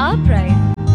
our pride.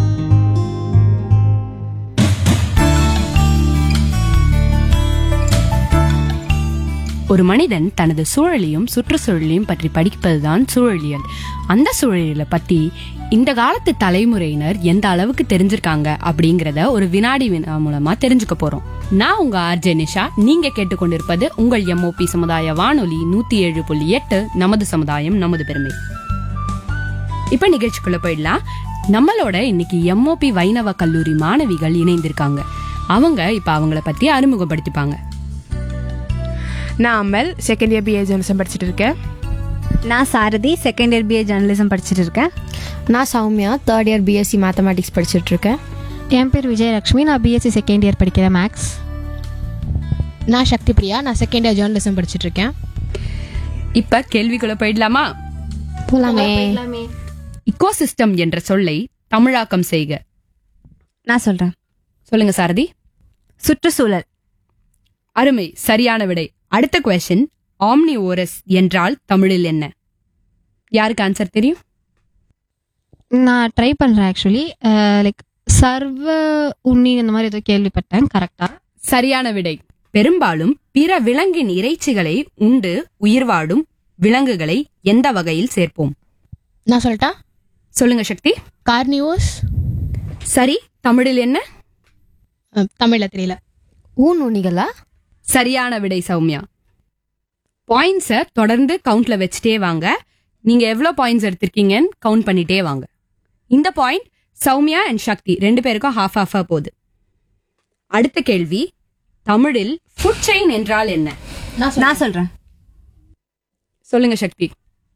ஒரு மனிதன் தனது சூழலையும் சுற்றுச்சூழலையும் பற்றி படிப்பதுதான் சூழலியல் அந்த சூழலை பத்தி இந்த காலத்து தலைமுறையினர் எந்த அளவுக்கு தெரிஞ்சிருக்காங்க அப்படிங்கறத ஒரு வினாடி வினா மூலமா தெரிஞ்சுக்க போறோம் நான் உங்க ஆர்ஜே நிஷா நீங்க கேட்டுக்கொண்டிருப்பது உங்கள் எம்ஓபி சமுதாய வானொலி நூத்தி ஏழு புள்ளி எட்டு நமது சமுதாயம் நமது பெருமை இப்ப நிகழ்ச்சிக்குள்ள போயிடலாம் நம்மளோட இன்னைக்கு எம்ஓபி வைணவ கல்லூரி மாணவிகள் இணைந்திருக்காங்க அவங்க இப்ப அவங்கள பத்தி அறிமுகப்படுத்திப்பாங்க நான் அமல் செகண்ட் இயர் பிஏ ஜெர்னலிசம் படிச்சுட்டு இருக்கேன் நான் Sarathi second year BA journalism படிச்சுட்டு இருக்கேன் நான் Soumya third year BSc mathematics படிச்சுட்டு இருக்கேன் என் பேர் விஜயலட்சுமி நான் பிஎஸ்சி செகண்ட் இயர் படிக்கிறேன் மேக்ஸ் நான் சக்தி பிரியா நான் செகண்ட் இயர் ஜேர்னலிசம் படிச்சுட்டு இருக்கேன் இப்ப கேள்விக்குள்ள போயிடலாமா போலாமே இக்கோசிஸ்டம் என்ற சொல்லை தமிழாக்கம் செய்க நான் சொல்றேன் சொல்லுங்க சாரதி சுற்றுச்சூழல் அருமை சரியான விடை அடுத்த கொஸ்டின் ஆம்னி ஓரஸ் என்றால் தமிழில் என்ன யாருக்கு ஆன்சர் தெரியும் நான் ட்ரை பண்ணுறேன் ஆக்சுவலி லைக் சர்வ உண்ணி இந்த மாதிரி ஏதோ கேள்விப்பட்டேன் கரெக்டாக சரியான விடை பெரும்பாலும் பிற விலங்கின் இறைச்சிகளை உண்டு உயிர் வாடும் விலங்குகளை எந்த வகையில் சேர்ப்போம் நான் சொல்லட்டா சொல்லுங்க சக்தி கார்னிவோஸ் சரி தமிழில் என்ன தமிழ்ல தெரியல ஊன் உண்ணிகளா சரியான விடை சௌமியா பாயிண்ட்ஸை தொடர்ந்து கவுண்ட்ல வச்சுட்டே வாங்க நீங்க எவ்வளவு பாயிண்ட்ஸ் எடுத்திருக்கீங்கன்னு கவுண்ட் பண்ணிட்டே வாங்க இந்த பாயிண்ட் சௌமியா அண்ட் சக்தி ரெண்டு பேருக்கும் ஹாஃப் ஹாஃபா போகுது அடுத்த கேள்வி தமிழில் ஃபுட் செயின் என்றால் என்ன நான் சொல்றேன் சொல்லுங்க சக்தி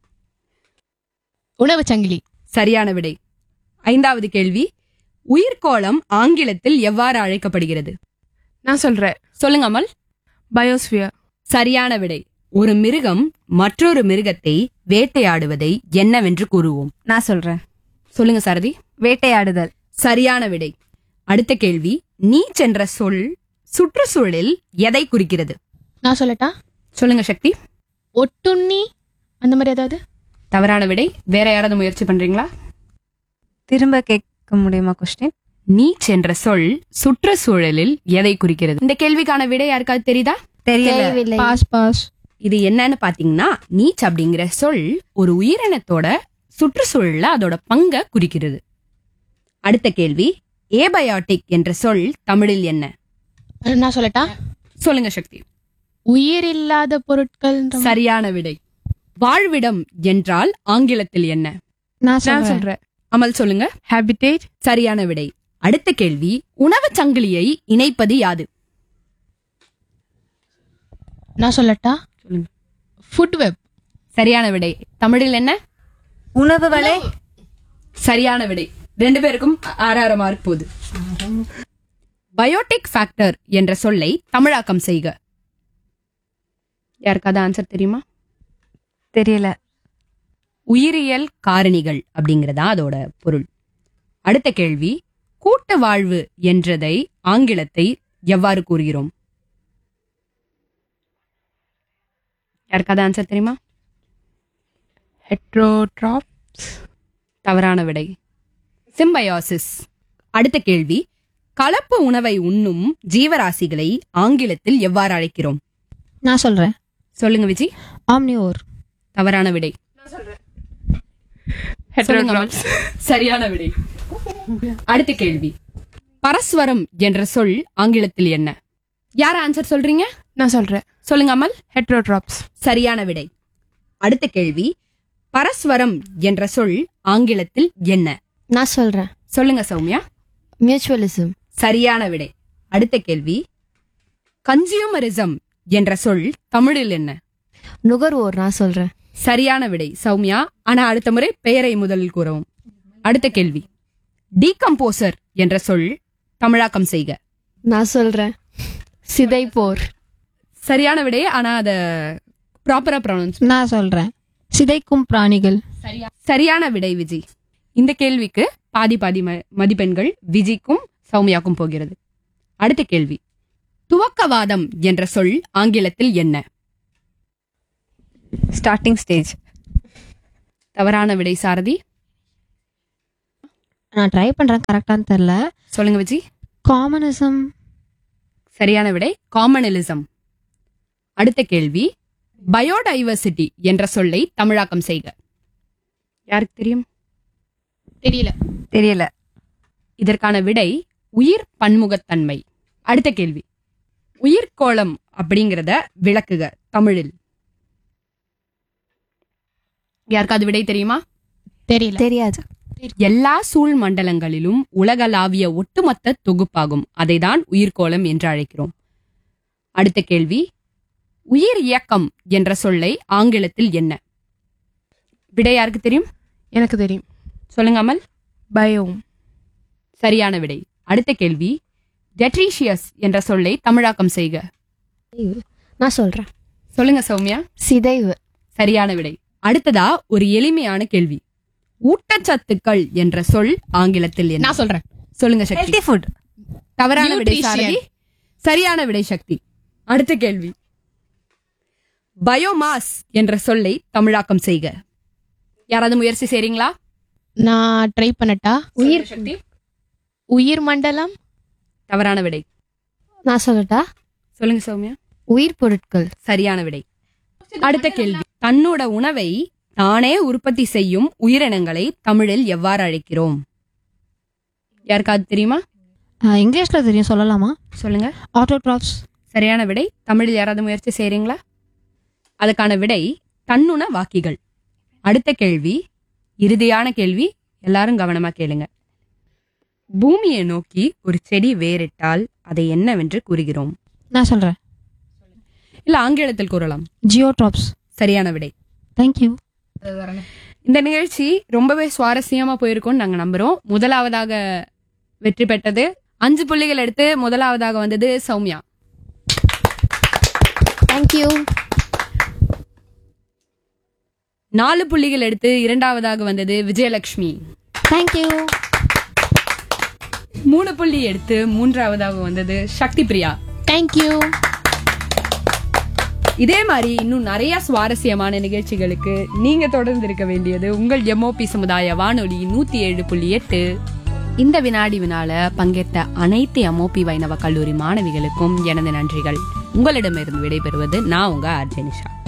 உணவு சங்கிலி சரியான விடை ஐந்தாவது கேள்வி உயிர்கோளம் ஆங்கிலத்தில் எவ்வாறு அழைக்கப்படுகிறது நான் சொல்றேன் சொல்லுங்க அமல் பயோஸ்பியர் சரியான விடை ஒரு மிருகம் மற்றொரு மிருகத்தை வேட்டையாடுவதை என்னவென்று கூறுவோம் நான் சொல்றேன் சொல்லுங்க சாரதி வேட்டையாடுதல் சரியான விடை அடுத்த கேள்வி நீச் என்ற சொல் சுற்றுச்சூழலில் எதை குறிக்கிறது நான் சொல்லட்டா சொல்லுங்க சக்தி ஒட்டுண்ணி அந்த மாதிரி ஏதாவது தவறான விடை வேற யாராவது முயற்சி பண்றீங்களா திரும்ப கேட்க முடியுமா கொஸ்டின் நீச் என்ற சொல் சுற்றுச்சூழலில் எதை குறிக்கிறது இந்த கேள்விக்கான விடை யாருக்காவது தெரியுதா தெரியல பாஸ் பாஸ் இது என்னன்னு பாத்தீங்கன்னா நீச் அப்படிங்கிற சொல் ஒரு உயிரினத்தோட சுற்றுச்சூழல்ல அதோட பங்கை குறிக்கிறது அடுத்த கேள்வி ஏபயாட்டிக் என்ற சொல் தமிழில் என்ன நான் சொல்லட்டா சொல்லுங்க சக்தி உயிர் இல்லாத பொருட்கள் சரியான விடை வாழ்விடம் என்றால் ஆங்கிலத்தில் என்ன நான் நான் சொல்றேன் சொல்றேன் அமல் சொல்லுங்க ஹேபிடேட் சரியான விடை அடுத்த கேள்வி உணவுச் சங்கிலியை இணைப்பது யாது நான் சொல்லட்டா சொல்லுங்க ஃபுட் வெப் சரியான விடை தமிழில் என்ன உணவு வலை சரியான விடை ரெண்டு பேருக்கும் ஆறாறு மார்க் போகுது பயோடிக் ஃபேக்டர் என்ற சொல்லை தமிழாக்கம் செய்க யாருக்காவது ஆன்சர் தெரியுமா தெரியல உயிரியல் காரணிகள் அப்படிங்கறதா அதோட பொருள் அடுத்த கேள்வி கூட்டு வாழ்வு என்றதை ஆங்கிலத்தை எவ்வாறு கூறுகிறோம் யாருக்காவது ஆன்சர் தெரியுமா ஹெட்ரோட்ராப் தவறான விடை சிம்பயாசிஸ் அடுத்த கேள்வி கலப்பு உணவை உண்ணும் ஜீவராசிகளை ஆங்கிலத்தில் எவ்வாறு அழைக்கிறோம் நான் சொல்றேன் சொல்லுங்க விஜி ஆம்னியோர் தவறான விடை சொல்லுங்க அமல். சரியான விடை அடுத்த கேள்வி பரஸ்வரம் என்ற சொல் ஆங்கிலத்தில் என்ன யார் ஆன்சர் சொல்றீங்க நான் சொல்றேன் சொல்லுங்க அமல் ஹெட்ரோட்ராப்ஸ் சரியான விடை அடுத்த கேள்வி பரஸ்வரம் என்ற சொல் ஆங்கிலத்தில் என்ன நான் சொல்றேன் சொல்லுங்க சௌமியா மியூச்சுவலிசம் சரியான விடை அடுத்த கேள்வி கன்சியூமரிசம் என்ற சொல் தமிழில் என்ன நுகர்வோர் நான் சொல்றேன் சரியான விடை சௌமியா ஆனா அடுத்த முறை பெயரை முதலில் கூறவும் அடுத்த கேள்வி டீகம்போசர் என்ற சொல் தமிழாக்கம் செய்க நான் சொல்றேன் சிதைப்போர் சரியான விடை ஆனா அத ப்ராப்பரா ப்ரொனவுன்ஸ் நான் சொல்றேன் சிதைக்கும் பிராணிகள் சரியான விடை விஜி இந்த கேள்விக்கு பாதி பாதி ம- மதிப்பெண்கள் விஜிக்கும் சௌமியாக்கும் போகிறது அடுத்த கேள்வி துவக்கவாதம் என்ற சொல் ஆங்கிலத்தில் என்ன ஸ்டார்டிங் ஸ்டேஜ் தவறான விடை சாரதி நான் ட்ரை பண்றேன் கரெக்டான்னு தெரியல சொல்லுங்க விஜி காமனிசம் சரியான விடை காமனலிசம் அடுத்த கேள்வி பயோடைவர்சிட்டி என்ற சொல்லை தமிழாக்கம் செய்க யாருக்கு தெரியும் தெரியல தெரியல இதற்கான விடை உயிர் பன்முகத்தன்மை அடுத்த கேள்வி உயிர்கோளம் அப்படிங்கறத விளக்குக தமிழில் யாருக்காவது விடை தெரியுமா தெரியல தெரியாது எல்லா சூழ் மண்டலங்களிலும் உலகளாவிய ஒட்டுமொத்த தொகுப்பாகும் அதைதான் உயிர்கோளம் என்று அழைக்கிறோம் அடுத்த கேள்வி உயிர் இயக்கம் என்ற சொல்லை ஆங்கிலத்தில் என்ன விடை யாருக்கு தெரியும் எனக்கு தெரியும் சொல்லுங்க அமல் பயோம் சரியான விடை அடுத்த கேள்வி டெட்ரீஷியஸ் என்ற சொல்லை தமிழாக்கம் செய்க நான் சொல்றேன் சொல்லுங்க சௌமியா சிதைவு சரியான விடை அடுத்ததா ஒரு எளிமையான கேள்வி ஊட்டச்சத்துக்கள் என்ற சொல் ஆங்கிலத்தில் என்ன நான் சொல்றேன் சொல்லுங்க சக்தி ஹெல்தி ஃபுட் தவறான விடை Nutrition. சாரதி சரியான விடை சக்தி அடுத்த கேள்வி பயோமாஸ் என்ற சொல்லை தமிழாக்கம் செய்க யாராவது முயற்சி செய்றீங்களா நான் ட்ரை பண்ணட்டா உயிர் சக்தி உயிர் மண்டலம் தவறான விடை நான் சொல்லட்டா சொல்லுங்க சௌமியா உயிர் பொருட்கள் சரியான விடை அடுத்த கேள்வி தன்னோட உணவை தானே உற்பத்தி செய்யும் உயிரினங்களை தமிழில் எவ்வாறு அழைக்கிறோம் யாருக்காவது தெரியுமா இங்கிலீஷ்ல தெரியும் சொல்லலாமா சொல்லுங்க ஆட்டோட்ராப்ஸ் சரியான விடை தமிழில் யாராவது முயற்சி செய்றீங்களா அதுக்கான விடை தன்னுண வாக்கிகள் அடுத்த கேள்வி இறுதியான கேள்வி எல்லாரும் கவனமா கேளுங்க பூமியை நோக்கி ஒரு செடி வேரிட்டால் அதை என்னவென்று கூறுகிறோம் நான் சொல்றேன் இல்ல ஆங்கிலத்தில் கூறலாம் ஜியோட்ராப்ஸ் சரியான விடை தேங்க்யூ இந்த நிகழ்ச்சி ரொம்பவே சுவாரஸ்யமா போயிருக்கும்னு நாங்க நம்புறோம் முதலாவதாக வெற்றி பெற்றது அஞ்சு புள்ளிகள் எடுத்து முதலாவதாக வந்தது சௌமியா தேங்க்யூ நாலு புள்ளிகள் எடுத்து இரண்டாவதாக வந்தது விஜயலட்சுமி தேங்க்யூ மூணு புள்ளி எடுத்து மூன்றாவதாக வந்தது சக்தி பிரியா தேங்க்யூ இதே மாதிரி இன்னும் நிறைய சுவாரஸ்யமான நிகழ்ச்சிகளுக்கு நீங்க தொடர்ந்து இருக்க வேண்டியது உங்கள் எம்ஓபி சமுதாய வானொலி நூத்தி ஏழு புள்ளி எட்டு இந்த வினாடி வினால பங்கேற்ற அனைத்து எம்ஓபி வைணவ கல்லூரி மாணவிகளுக்கும் எனது நன்றிகள் உங்களிடமிருந்து விடைபெறுவது நான் உங்க அர்ஜனிஷா